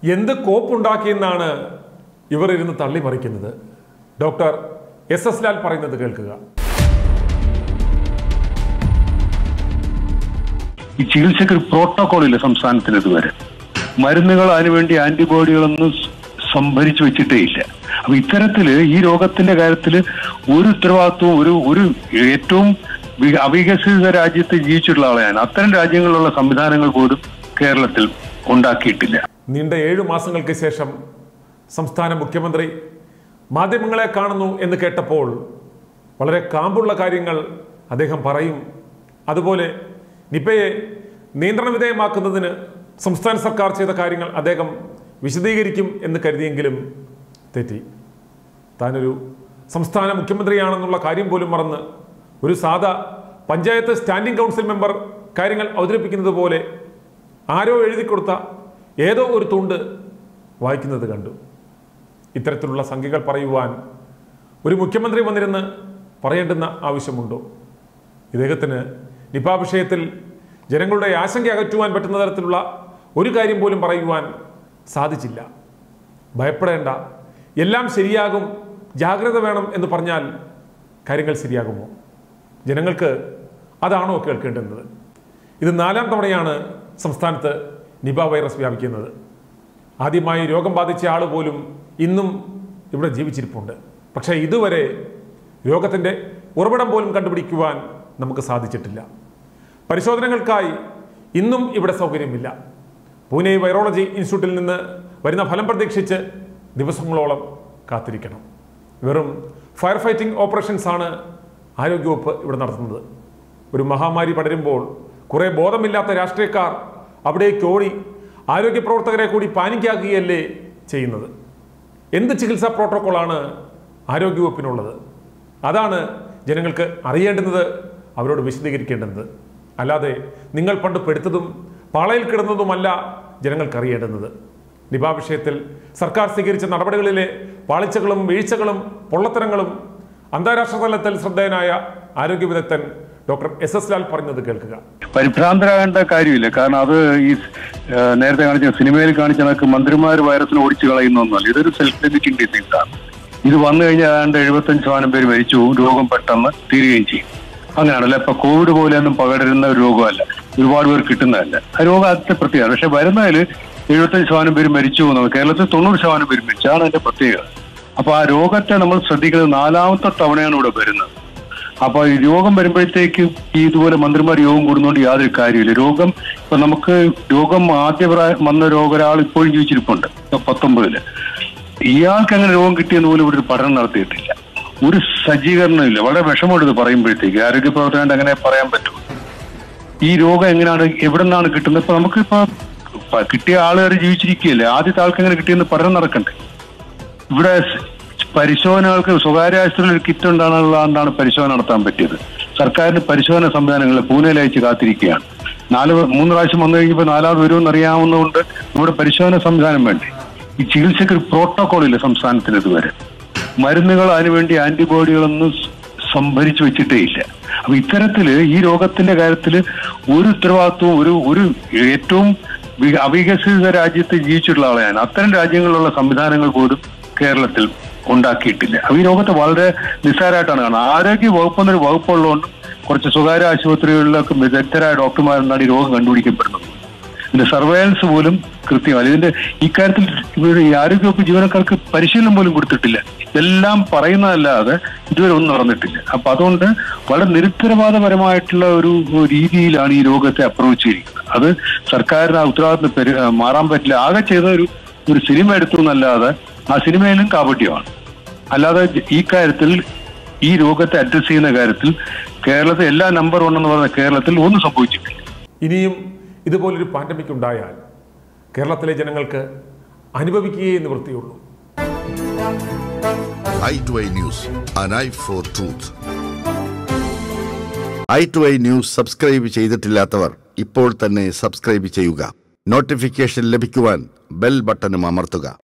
എന്ത് കോപ്പുണ്ടാക്കിയെന്നാണ് ഇവർ ഇരുന്ന് തള്ളിമറിക്കുന്നത് ഡോക്ടർ എസ് എസ് ലാൽ പറയുന്നത് കേൾക്കുക ഈ ചികിത്സയ്ക്ക് ഒരു പ്രോട്ടോകോൾ ഇല്ല സംസ്ഥാനത്തിന് ഇതുവരെ മരുന്നുകൾ അതിനുവേണ്ടി ആന്റിബോഡികളൊന്നും സ് സംഭരിച്ചു വെച്ചിട്ടേ ഇല്ല അപ്പൊ ഇത്തരത്തില് ഈ രോഗത്തിന്റെ കാര്യത്തിൽ ഒരു ഉത്തരവാദിത്വവും ഒരു ഒരു ഏറ്റവും വി- അവികസിത രാജ്യത്ത് ജീവിച്ചിട്ടുള്ള ആളെയാണ് അത്തരം രാജ്യങ്ങളിലുള്ള സംവിധാനങ്ങൾ പോലും കേരളത്തിൽ ഉണ്ടാക്കിയിട്ടില്ല നീണ്ട ഏഴു മാസങ്ങൾക്ക് ശേഷം സംസ്ഥാന മുഖ്യമന്ത്രി മാധ്യമങ്ങളെ കാണുന്നു എന്ന് കേട്ടപ്പോൾ വളരെ കാമ്പുള്ള കാര്യങ്ങൾ അദ്ദേഹം പറയും അതുപോലെ നിപ്പയെ നിയന്ത്രണ വിധേയമാക്കുന്നതിന് സംസ്ഥാന സർക്കാർ ചെയ്ത കാര്യങ്ങൾ അദ്ദേഹം വിശദീകരിക്കും എന്ന് കരുതിയെങ്കിലും തെറ്റി താനൊരു സംസ്ഥാന മുഖ്യമന്ത്രിയാണെന്നുള്ള കാര്യം പോലും മറന്ന് ഒരു സാധാ പഞ്ചായത്ത് സ്റ്റാൻഡിംഗ് കൗൺസിൽ മെമ്പർ കാര്യങ്ങൾ അവതരിപ്പിക്കുന്നത് പോലെ ആരോ എഴുതി കൊടുത്ത ഏതോ ഒരു തുണ്ട് വായിക്കുന്നത് കണ്ടു ഇത്തരത്തിലുള്ള സംഖ്യകൾ പറയുവാൻ ഒരു മുഖ്യമന്ത്രി വന്നിരുന്ന് പറയേണ്ടുന്ന ആവശ്യമുണ്ടോ ഇദ്ദേഹത്തിന് നിപ വിഷയത്തിൽ ജനങ്ങളുടെ ആശങ്ക അകറ്റുവാൻ പറ്റുന്ന തരത്തിലുള്ള ഒരു കാര്യം പോലും പറയുവാൻ സാധിച്ചില്ല ഭയപ്പെടേണ്ട എല്ലാം ശരിയാകും ജാഗ്രത വേണം എന്ന് പറഞ്ഞാൽ കാര്യങ്ങൾ ശരിയാകുമോ ജനങ്ങൾക്ക് അതാണോ കേൾക്കേണ്ടുന്നത് ഇത് നാലാം തവണയാണ് സംസ്ഥാനത്ത് നിപ വൈറസ് വ്യാപിക്കുന്നത് ആദ്യമായി രോഗം ബാധിച്ച ആൾ പോലും ഇന്നും ഇവിടെ ജീവിച്ചിരിപ്പുണ്ട് പക്ഷേ ഇതുവരെ രോഗത്തിൻ്റെ ഉറവിടം പോലും കണ്ടുപിടിക്കുവാൻ നമുക്ക് സാധിച്ചിട്ടില്ല പരിശോധനകൾക്കായി ഇന്നും ഇവിടെ സൗകര്യമില്ല പൂനെ വൈറോളജി ഇൻസ്റ്റിറ്റ്യൂട്ടിൽ നിന്ന് വരുന്ന ഫലം പ്രതീക്ഷിച്ച് ദിവസങ്ങളോളം കാത്തിരിക്കണം വെറും ഫയർ ഫൈറ്റിംഗ് ഓപ്പറേഷൻസ് ആണ് ആരോഗ്യവകുപ്പ് ഇവിടെ നടത്തുന്നത് ഒരു മഹാമാരി പടരുമ്പോൾ കുറേ ബോധമില്ലാത്ത രാഷ്ട്രീയക്കാർ അവിടേക്ക് ഓടി ആരോഗ്യ പ്രവർത്തകരെ കൂടി പാനിക്കാക്കുകയല്ലേ ചെയ്യുന്നത് എന്ത് ചികിത്സാ പ്രോട്ടോക്കോളാണ് ആരോഗ്യവകുപ്പിനുള്ളത് അതാണ് ജനങ്ങൾക്ക് അറിയേണ്ടുന്നത് അവരോട് വിശദീകരിക്കേണ്ടത് അല്ലാതെ നിങ്ങൾ പണ്ട് പെടുത്തതും പാളയിൽ കിടന്നതുമല്ല ജനങ്ങൾക്ക് അറിയേണ്ടുന്നത് നിപ വിഷയത്തിൽ സർക്കാർ സ്വീകരിച്ച നടപടികളിലെ പാളിച്ചകളും വീഴ്ചകളും പൊള്ളത്തരങ്ങളും അന്താരാഷ്ട്ര തലത്തിൽ ശ്രദ്ധേയനായ ആരോഗ്യ വിദഗ്ധൻ ഡോക്ടർ എസ് എസ് ലാൽ പറഞ്ഞത് കേൾക്കുക പരിഭ്രാന്തരാകേണ്ട കാര്യമില്ല കാരണം അത് ഈ ആ, നേരത്തെ കാണിച്ച സിനിമയിൽ കാണിച്ച കണക്ക് മന്ത്രിമാർ വൈറസിനെ ഓടിച്ചു കളയുന്നൊന്നുമല്ല ഇതൊരു സെൽഫ് ലിമിറ്റിംഗ് ഡിസീസാണ് ഇത് വന്നു കഴിഞ്ഞാൽ ഏതാണ്ട് എഴുപത്തഞ്ച് ശതമാനം പേര് മരിച്ചു പോകും. രോഗം പെട്ടെന്ന് തീരുകയും ചെയ്യും അങ്ങനെയാണല്ലോ ഇപ്പൊ കോവിഡ് പോലെയൊന്നും പകരുന്ന ഒരു രോഗമല്ല ഒരുപാട് പേർ കിട്ടുന്നതല്ല ആ രോഗം ആദ്യത്തെ പ്രത്യേകത പക്ഷെ വരുന്നതിൽ എഴുപത്തഞ്ച് ശതമാനം പേര് മരിച്ചു പോകുന്നത് കേരളത്തിൽ തൊണ്ണൂറ് ശതമാനം പേര് മരിച്ചു അതാണ് അതിന്റെ പ്രത്യേകത അപ്പൊ ആ രോഗത്തെ നമ്മൾ ശ്രദ്ധിക്കുന്നത് നാലാമത്തെ തവണയാണ് ഇവിടെ വരുന്നത് അപ്പൊ ഈ രോഗം വരുമ്പോഴത്തേക്ക് ഈ ഇതുപോലെ മന്ത്രിമാർ യോഗം കൂടുന്നതുകൊണ്ട് യാതൊരു കാര്യമില്ല രോഗം ഇപ്പൊ നമുക്ക് രോഗം ആദ്യ പ്രായ- വന്ന രോഗ ഒരാൾ ഇപ്പോഴും ജീവിച്ചിരിപ്പുണ്ട് ഇപ്പൊ പത്തൊമ്പതില് ഇയാൾക്ക് അങ്ങനെ രോഗം കിട്ടിയെന്ന് പോലും ഇവിടെ ഒരു പഠനം നടത്തിയിട്ടില്ല ഒരു സജ്ജീകരണമില്ല വളരെ വിഷമമുണ്ട് ഇത് പറയുമ്പോഴത്തേക്ക് ആരോഗ്യ പ്രവർത്തകൻ അങ്ങനെ പറയാൻ പറ്റും ഈ രോഗം എങ്ങനെയാണ് എവിടെ നിന്നാണ് കിട്ടുന്നത് ഇപ്പൊ നമുക്കിപ്പോ പ- കിട്ടിയ ആളുകാർ ജീവിച്ചിരിക്കുകയല്ലേ ആദ്യത്തെ ആൾക്ക് എങ്ങനെ കിട്ടിയെന്ന് പഠനം നടക്കണ്ടേ ഇവിടെ സ് പരിശോധനകൾക്ക് സ്വകാര്യ ആശുപത്രിയിൽ ഒരു കിറ്റ് ഉണ്ടാകാനുള്ളതാണ് പരിശോധന നടത്താൻ പറ്റിയത് സർക്കാരിന് പരിശോധന സംവിധാനങ്ങൾ പൂനെയിൽ അയച്ച് കാത്തിരിക്കുകയാണ് നാല് വ- മൂന്ന് പ്രാവശ്യം വന്നു കഴിഞ്ഞപ്പോൾ നാലാമത് വരുമെന്ന് അറിയാവുന്നതുകൊണ്ട് നമ്മുടെ പരിശോധന സംവിധാനം വേണ്ടേ ഈ ചികിത്സയ്ക്ക് ഒരു പ്രോട്ടോകോൾ ഇല്ല സംസ്ഥാനത്തിന് ഇതുവരെ മരുന്നുകൾ അതിനുവേണ്ടി ആന്റിബോഡികളൊന്നും സ് സംഭരിച്ചു വെച്ചിട്ടേ ഇല്ല അപ്പൊ ഇത്തരത്തില് ഈ രോഗത്തിന്റെ കാര്യത്തിൽ ഒരു ഉത്തരവാദിത്വവും ഒരു ഒരു ഏറ്റവും വി- അവികസിത രാജ്യത്ത് ജീവിച്ചിട്ടുള്ള ആളെയാണ് അത്തരം രാജ്യങ്ങളിലുള്ള സംവിധാനങ്ങൾ പോലും കേരളത്തിൽ ഉണ്ടാക്കിയിട്ടില്ല അപ്പൊ ഈ രോഗത്തെ വളരെ നിസ്സാരമായിട്ടാണ് കാണുന്നത് ആരോഗ്യ വകുപ്പ് എന്നൊരു വകുപ്പുള്ളതുകൊണ്ട് കുറച്ച് സ്വകാര്യ ആശുപത്രികളിലൊക്കെ വിദഗ്ധരായ ഡോക്ടർമാരെന്നാണ് ഈ രോഗം കണ്ടുപിടിക്കപ്പെടുന്നത് ഇതിന്റെ സർവൈലൻസ് പോലും കൃത്യമല്ല ഇതിന്റെ ഇക്കാര്യത്തിൽ ഇവരുടെ ഈ ആരോഗ്യവകുപ്പ് ജീവനക്കാർക്ക് പരിശീലനം പോലും കൊടുത്തിട്ടില്ല ഇതെല്ലാം പറയുന്നതല്ലാതെ ഇതുവരെ ഒന്നും നടന്നിട്ടില്ല അപ്പൊ അതുകൊണ്ട് വളരെ നിരുത്തരവാദപരമായിട്ടുള്ള ഒരു ഒരു രീതിയിലാണ് ഈ രോഗത്തെ അപ്രോച്ച് ചെയ്തിരിക്കുന്നത് അത് സർക്കാരിന് ആ ഉത്തരവാദിത്തം പെരു- മാറാൻ പറ്റില്ല ആകെ ചെയ്ത ഒരു ഒരു സിനിമ എടുത്തു എന്നല്ലാതെ ആ സിനിമയിലും കാപട്യമാണ് അല്ലാതെ ഈ കാര്യത്തിൽ ഈ രോഗത്തെ അഡ്രസ് ചെയ്യുന്ന കാര്യത്തിൽ കേരളത്തിൽ എല്ലാ നമ്പർ വൺ എന്ന് പറയുന്ന കേരളത്തിൽ ഒന്നും സംഭവിച്ചിട്ടില്ല ഇനിയും ഇതുപോലൊരു പാൻഡമിക് ഉണ്ടായാൽ കേരളത്തിലെ ജനങ്ങൾക്ക് അനുഭവിക്കുകയേ നിവൃത്തിയുള്ളൂ eye to eye news, an eye for truth. Eye to eye news subscribe ചെയ്തിട്ടില്ലാത്തവർ ഇപ്പോൾ തന്നെ സബ്സ്ക്രൈബ് ചെയ്യുക നോട്ടിഫിക്കേഷൻ ലഭിക്കുവാൻ ബെൽ ബട്ടണും അമർത്തുക